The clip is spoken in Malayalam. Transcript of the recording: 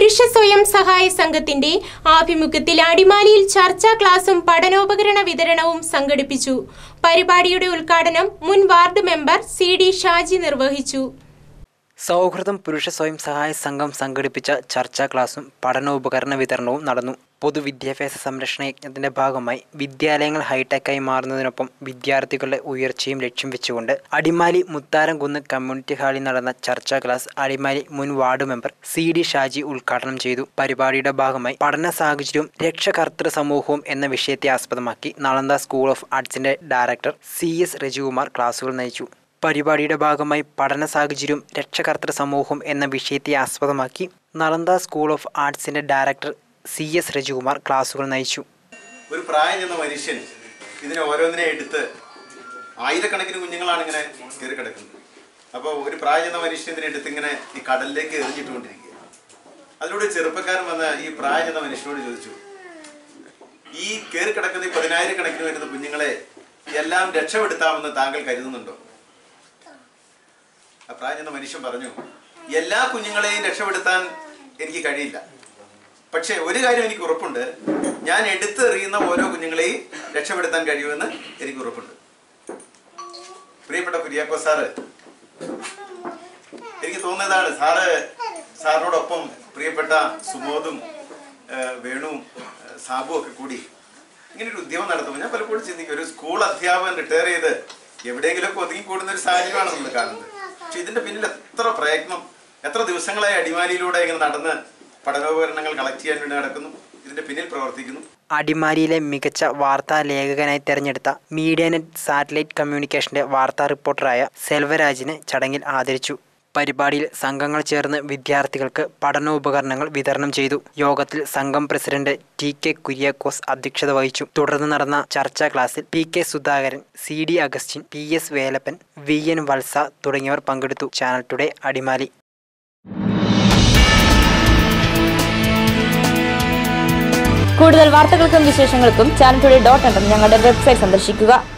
പുരുഷ സ്വയം സഹായ സംഘത്തിന്റെ ആഭിമുഖ്യത്തിൽ അടിമാലിയിൽ ചർച്ചാ ക്ലാസും പഠനോപകരണ വിതരണവും സംഘടിപ്പിച്ചു പരിപാടിയുടെ ഉദ്ഘാടനം മുൻ ward member C D Shaji നിർവഹിച്ചു സൗഹൃദം പുരുഷ സ്വയം സഹായ സംഘം സംഘടിപ്പിച്ച ചർച്ചാ ക്ലാസും പഠനോപകരണ വിതരണവും നടന്നു പൊതുവിദ്യാഭ്യാസ സംരക്ഷണ യജ്ഞത്തിന്റെ ഭാഗമായി വിദ്യാലയങ്ങൾ ഹൈടെക്കായി മാറുന്നതിനൊപ്പം വിദ്യാർത്ഥികളുടെ ഉയർച്ചയും ലക്ഷ്യം വെച്ചുകൊണ്ട് അടിമാലി മുത്താരംകുന്ന് കമ്മ്യൂണിറ്റി ഹാളിൽ നടന്ന ചർച്ചാ ക്ലാസ് അടിമാലി മുൻ ward member C D Shaji ഉദ്ഘാടനം ചെയ്തു പരിപാടിയുടെ ഭാഗമായി പഠന സാഹചര്യവും രക്ഷകർത്തൃ സമൂഹവും എന്ന വിഷയത്തെ ആസ്പദമാക്കി നളന്ദ സ്കൂൾ ഓഫ് ആർട്സിന്റെ ഡയറക്ടർ സി എസ് രജികുമാർ ക്ലാസുകൾ നയിച്ചു പരിപാടിയുടെ ഭാഗമായി പഠന സാഹചര്യവും രക്ഷകർത്തൃ സമൂഹവും എന്ന വിഷയത്തെ ആസ്പദമാക്കി നളന്ദ സ്കൂൾ ഓഫ് ആർട്സിന്റെ ഡയറക്ടർ സി എസ് രജികുമാർ ക്ലാസുകൾ നയിച്ചു ഒരു പ്രായം ചെന്ന മനുഷ്യൻ ഇതിനെ ഓരോന്നിനെ എടുത്ത് ആയിരക്കണക്കിന് കുഞ്ഞുങ്ങളാണ് ഇങ്ങനെ കയറി കിടക്കുന്നത് അപ്പോൾ ഒരു പ്രായം ചെന്ന മനുഷ്യൻ ഇതിനെ എടുത്ത് ഇങ്ങനെ ഈ കടലിലേക്ക് എറിഞ്ഞിട്ടുകൊണ്ടിരിക്കുക അതിലൂടെ ഒരു ചെറുപ്പക്കാരൻ വന്ന് ഈ പ്രായം ചെന്ന മനുഷ്യനോട് ചോദിച്ചു ഈ കയറി കിടക്കുന്ന ഈ പതിനായിരക്കണക്കിന് വരുന്ന കുഞ്ഞുങ്ങളെ എല്ലാം രക്ഷപ്പെടുത്താമെന്ന് താങ്കൾ കരുതുന്നുണ്ടോ ആ പ്രായം ചെന്ന മനുഷ്യൻ പറഞ്ഞു എല്ലാ കുഞ്ഞുങ്ങളെയും രക്ഷപ്പെടുത്താൻ എനിക്ക് കഴിയില്ല പക്ഷേ ഒരു കാര്യം എനിക്ക് ഉറപ്പുണ്ട് ഞാൻ എടുത്തെറിയുന്ന ഓരോ കുഞ്ഞുങ്ങളെയും രക്ഷപ്പെടുത്താൻ കഴിയുമെന്ന് എനിക്ക് ഉറപ്പുണ്ട് പ്രിയപ്പെട്ട കുര്യാക്കോ സാറ് എനിക്ക് തോന്നുന്നതാണ് സാറ് സാറിനോടൊപ്പം പ്രിയപ്പെട്ട സുമോദും ആ, വേണുവും ആ, സാബുവും ഒക്കെ കൂടി ഇങ്ങനെ ഒരു ഉദ്യമം നടത്തുമ്പോൾ ഞാൻ പലപ്പോഴും ചിന്തിക്കും ഒരു സ്കൂൾ അധ്യാപകൻ റിട്ടയർ ചെയ്ത് എവിടെയെങ്കിലുമൊക്കെ ഒതുങ്ങിക്കൂടുന്ന ഒരു സാഹചര്യമാണ് നമ്മൾ കാണുന്നത് പക്ഷെ ഇതിന്റെ പിന്നിൽ എത്ര പ്രയത്നം എത്ര ദിവസങ്ങളായി അടിമാലിയിലൂടെ ഇങ്ങനെ നടന്ന് പഠനോപകരണങ്ങൾ കളക്ട് ചെയ്യാൻ വേണ്ടി നടക്കുന്നു ഇതിന്റെ പിന്നിൽ പ്രവർത്തിക്കുന്നു അടിമാലിയിലെ മികച്ച വാർത്താ ലേഖകനായി തെരഞ്ഞെടുത്ത മീഡിയ നെറ്റ് സാറ്റലൈറ്റ് കമ്മ്യൂണിക്കേഷന്റെ വാർത്താ റിപ്പോർട്ടറായ സെൽവരാജിനെ ചടങ്ങിൽ ആദരിച്ചു പരിപാടിയിൽ സംഘങ്ങൾ ചേർന്ന് വിദ്യാർത്ഥികൾക്ക് പഠനോപകരണങ്ങൾ വിതരണം ചെയ്തു യോഗത്തിൽ സംഘം പ്രസിഡന്റ് ടി കെ കുര്യാക്കോസ് അധ്യക്ഷത വഹിച്ചു തുടർന്ന് നടന്ന ചർച്ചാ ക്ലാസ്സിൽ P K Sudhakaran C D Augustine P S Velappan V N Valsa തുടങ്ങിയവർ പങ്കെടുത്തു ചാനൽ ടുഡേ അടിമാലി കൂടുതൽ വാർത്തകൾക്കും വിശേഷങ്ങൾക്കും ചാനൽ ടുഡേ ഡോട്ട് ഞങ്ങളുടെ വെബ്സൈറ്റ് സന്ദർശിക്കുക